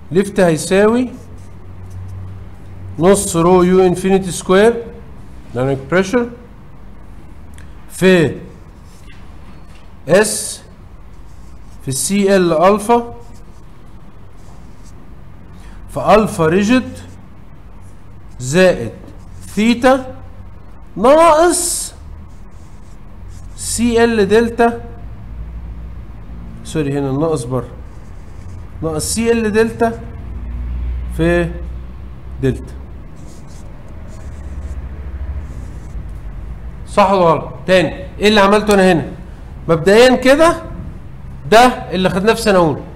ليفت هيساوي نص رو يو انفينيتي سكوير دايناميك بريشر في اس في السي ال الفا في الفا ريجيد زائد ثيتا ناقص سي ال دلتا سوري هنا ناقص بره ناقص سي ال دلتا في دلتا صح ولا غلط تاني ايه اللي عملته انا هنا مبدئيا كده ده اللي خدناه في سنه اولى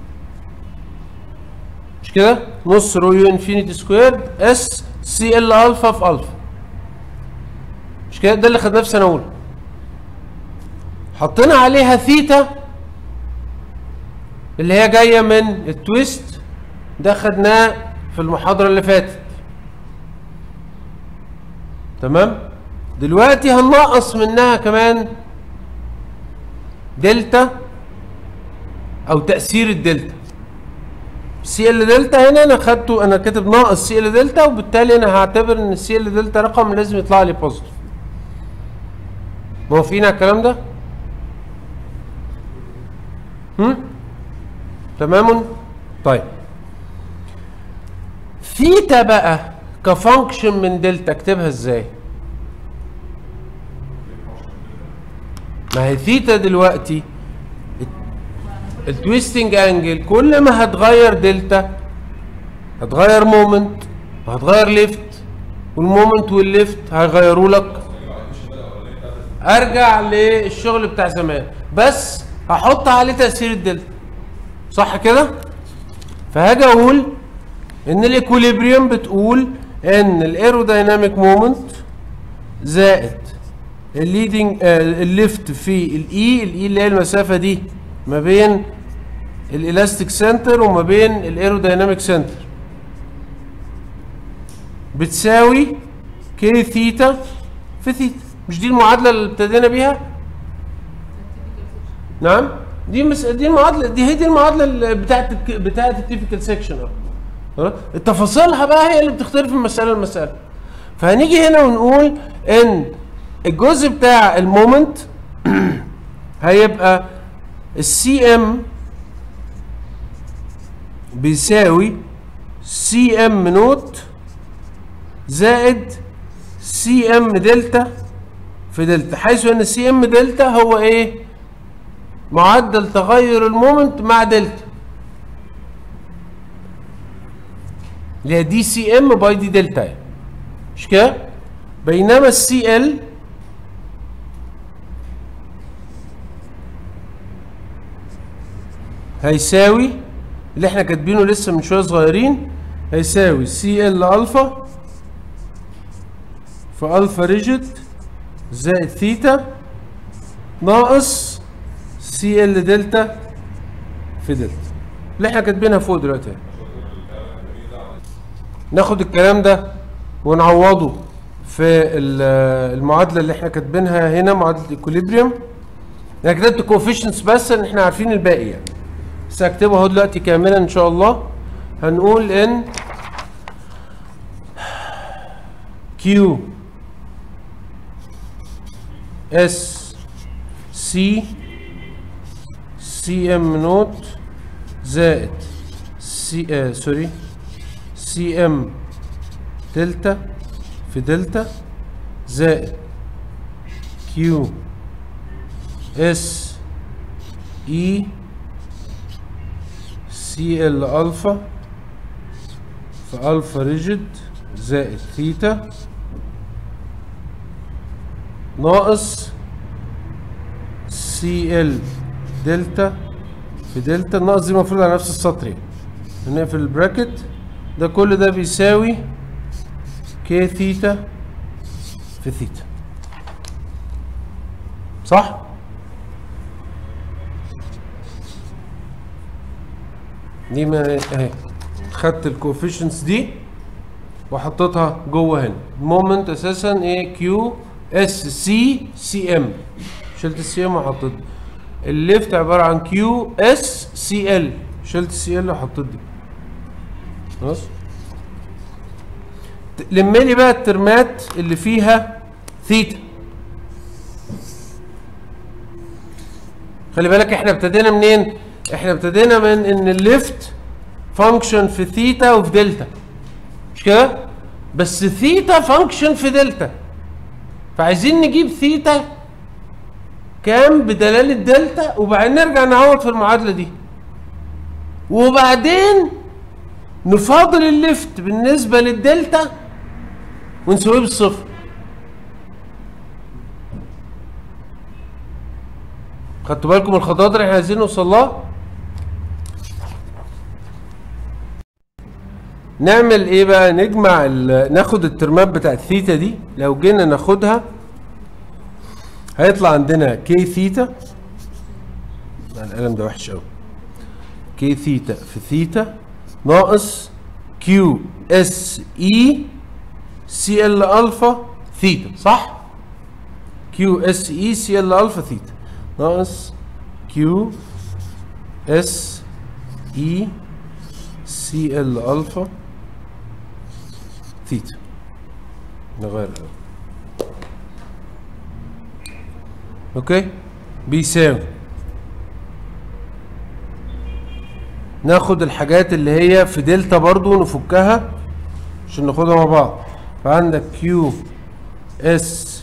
مش كده نص رو يو انفينيتي سكوير اس سي ال الفا في الفا مش كده ده اللي خدناه في سنه اولى حطينا عليها ثيتا اللي هي جايه من التويست ده خدناه في المحاضره اللي فاتت تمام دلوقتي هننقص منها كمان دلتا او تاثير الدلتا سي ال دلتا هنا انا خدته انا كاتب ناقص سي ال دلتا وبالتالي انا هعتبر ان السي ال دلتا رقم لازم يطلع لي بوزيتيف موافقين على الكلام ده؟ هم؟ تمام؟ طيب ثيتا بقى كفانكشن من دلتا اكتبها ازاي؟ ما هي ثيتا دلوقتي التويستنج انجل كل ما هتغير دلتا هتغير مومنت وهتغير ليفت والمومنت والليفت هيغيروا لك ارجع للشغل بتاع زمان بس هحط عليه تاثير الدلتا صح كده فهاجي اقول ان الاكوليبريم بتقول ان الايرودايناميك مومنت زائد الليدنج الليفت في الاي الاي اللي هي المسافه دي ما بين الالاستيك سنتر وما بين الايرودايناميك سنتر بتساوي كي ثيتا في ثيتا مش دي المعادله اللي ابتدينا بيها نعم دي مس... دي المعادله دي هي دي المعادله اللي بتاعت الك- بتاعت التيبيكال سيكشن التفاصيلها بقى هي اللي بتختلف من مساله لمساله فهنيجي هنا ونقول ان الجزء بتاع المومنت هيبقى السي ام بيساوي سي ام نوت زائد سي ام دلتا في دلتا حيث ان سي ام دلتا هو ايه معدل تغير المومنت مع دلتا اللي هي دي سي ام باي دي دلتا يعني. مش كده بينما السي ال هيساوي اللي احنا كاتبينه لسه من شويه صغيرين هيساوي سي ال الفا في الفا ريجيد زائد ثيتا ناقص سي ال دلتا في دلتا اللي احنا كاتبينها فوق دلوقتي اهي. ناخد الكلام ده ونعوضه في ال- المعادله اللي احنا كاتبينها هنا معادله الايكوليبريم انا كتبت كوفيشنتس بس ان احنا عارفين الباقي يعني بس هكتبه اهو دلوقتي كاملا ان شاء الله هنقول ان كيو اس سي سي ام نوت زائد سي آه سوري سي ام دلتا في دلتا زائد كيو اس اي سي ال الفا في الفا ريجيد زائد ثيتا ناقص سي ال دلتا في دلتا الناقص دي المفروض على نفس السطر يعني نقفل البراكت ده كل ده بيساوي كي ثيتا في ثيتا صح؟ دي ما اهي خدت الكوفيشنتس دي وحطيتها جوه هنا المومنت اساسا ايه كيو اس سي سي ام شلت السي ام وحطيت دي. الليفت عباره عن كيو اس سي ال شلت السي ال وحطيت دي خلاص ت- لم لي بقى الترمات اللي فيها ثيتا خلي بالك احنا ابتدينا منين احنا ابتدينا من ان الليفت فانكشن في ثيتا وفي دلتا مش كده بس ثيتا فانكشن في دلتا فعايزين نجيب ثيتا كام بدلاله دلتا وبعدين نرجع نعوض في المعادله دي وبعدين نفاضل الليفت بالنسبه للدلتا ونسويه بالصفر خدتوا بالكم من الخطوات اللي احنا عايزين نوصل لها نعمل ايه بقى نجمع ال- ناخد الترمات بتاعت ثيتا دي لو جينا ناخدها هيطلع عندنا كي ثيتا لا، القلم ده وحش قوي كي ثيتا في ثيتا ناقص كيو اس اي سي ال الفا ثيتا صح كيو اس اي سي ال الفا ثيتا ناقص كيو اس اي سي ال الفا ثيتا نغير الأول. اوكي بيساوي ناخد الحاجات اللي هي في دلتا برضو نفكها عشان ناخدها مع بعض فعندك كيو اس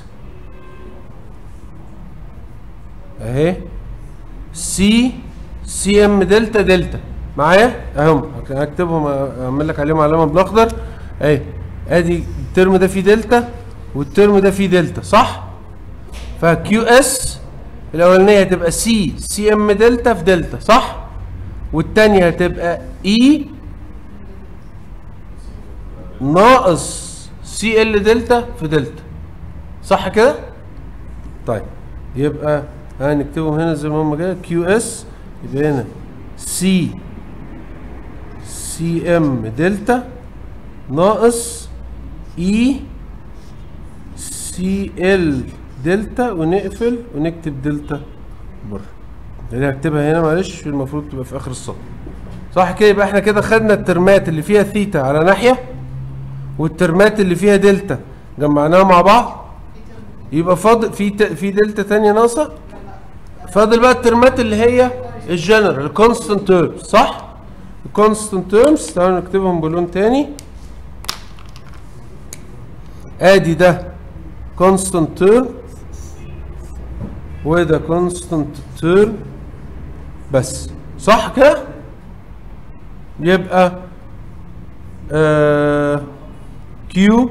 اهي سي سي ام دلتا دلتا معايا اهم هكتبهم اعمل لك عليهم علامه بالاخضر اهي ادي الترم ده فيه دلتا والترم ده فيه دلتا صح فكيو اس الاولانيه هتبقى سي سي ام دلتا في دلتا صح والتانية هتبقى اي ناقص سي ال دلتا في دلتا صح كده طيب يبقى هنكتبهم هنا زي ما هم كده كيو اس يبقى هنا سي سي ام دلتا ناقص اي سي ال دلتا ونقفل ونكتب دلتا بره اللي هكتبها هنا معلش المفروض تبقى في اخر السطر صح كده يبقى احنا كده خدنا الترمات اللي فيها ثيتا على ناحيه والترمات اللي فيها دلتا جمعناها مع بعض يبقى فاضل في ت... في دلتا تانية ناقصه فاضل بقى الترمات اللي هي الجنرال الكونستنت تيرمز صح الكونستنت تيرمز تعالوا نكتبهم بلون تاني ادي ده كونستنت تيرم وده كونستنت تيرم بس صح كده يبقى آه كيو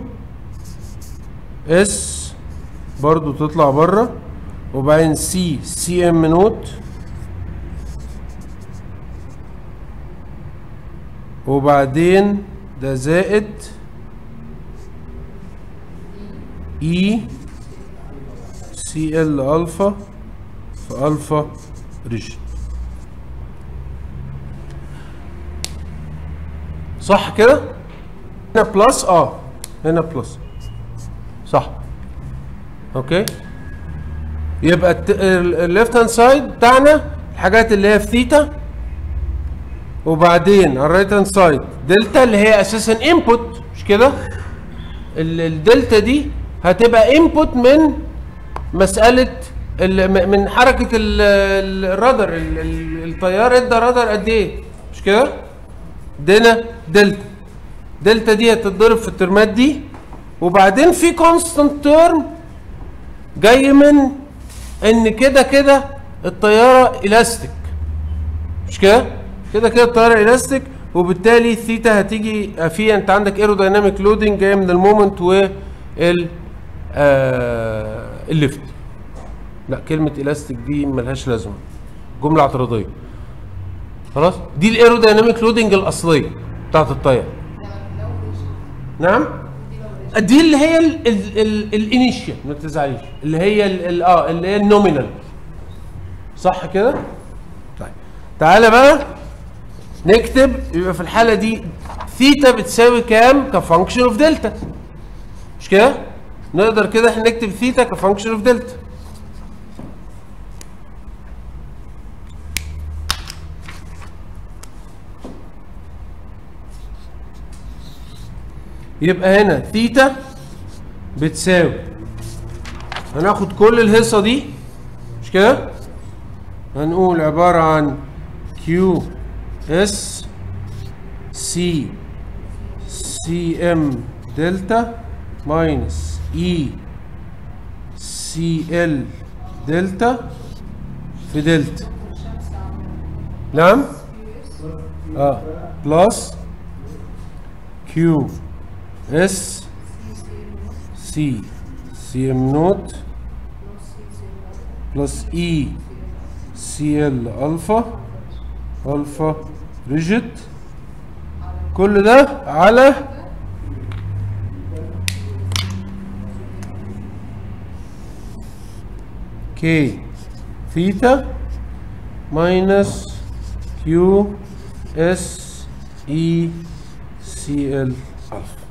اس برضو تطلع بره وبعدين سي سي ام نوت وبعدين ده زائد اي سي ال الفا في الفا ريجن صح كده هنا بلس اه هنا بلس صح اوكي يبقى الليفت هاند سايد بتاعنا الحاجات اللي هي في ثيتا وبعدين على الرايت هاند سايد دلتا اللي هي اساسا انبوت مش كده ال- الدلتا دي هتبقى انبوت من مساله ال- م- من حركه ال- ال- الرادر ال- ال- الطيار ادى رادر قد ايه مش كده دنا دلتا دلتا دي هتتضرب في الترمات دي وبعدين في كونستنت تيرم جاي من ان كده كده الطياره الاستيك مش كده كده كده الطياره الاستيك وبالتالي الثيتا هتيجي في انت عندك ايرودايناميك لودنج جاي من المومنت وال آه الليفت لا كلمه الاستيك دي ملهاش لازمه جمله اعتراضيه خلاص دي الايرودايناميك لودنج الاصليه بتاعت الطياره نعم دي اللي هي الانيشيال ما تزعليش اللي هي ال- ال- اه اللي هي النومينال صح كده طيب تعالى بقى نكتب يبقى في الحاله دي ثيتا بتساوي كام كفانكشن اوف دلتا مش كده نقدر كده احنا نكتب ثيتا كفانكشن اوف دلتا يبقى هنا ثيتا بتساوي هناخد كل الهيصه دي مش كده هنقول عباره عن كيو اس سي سي ام دلتا ماينس اي سي ال دلتا في دلتا نعم اه بلس كيو اس سي سي ام نوت بلس اي سي ال الفا الفا ريجيت كل ده على كي ثيتا ماينس كيو اس اي سي ال الفا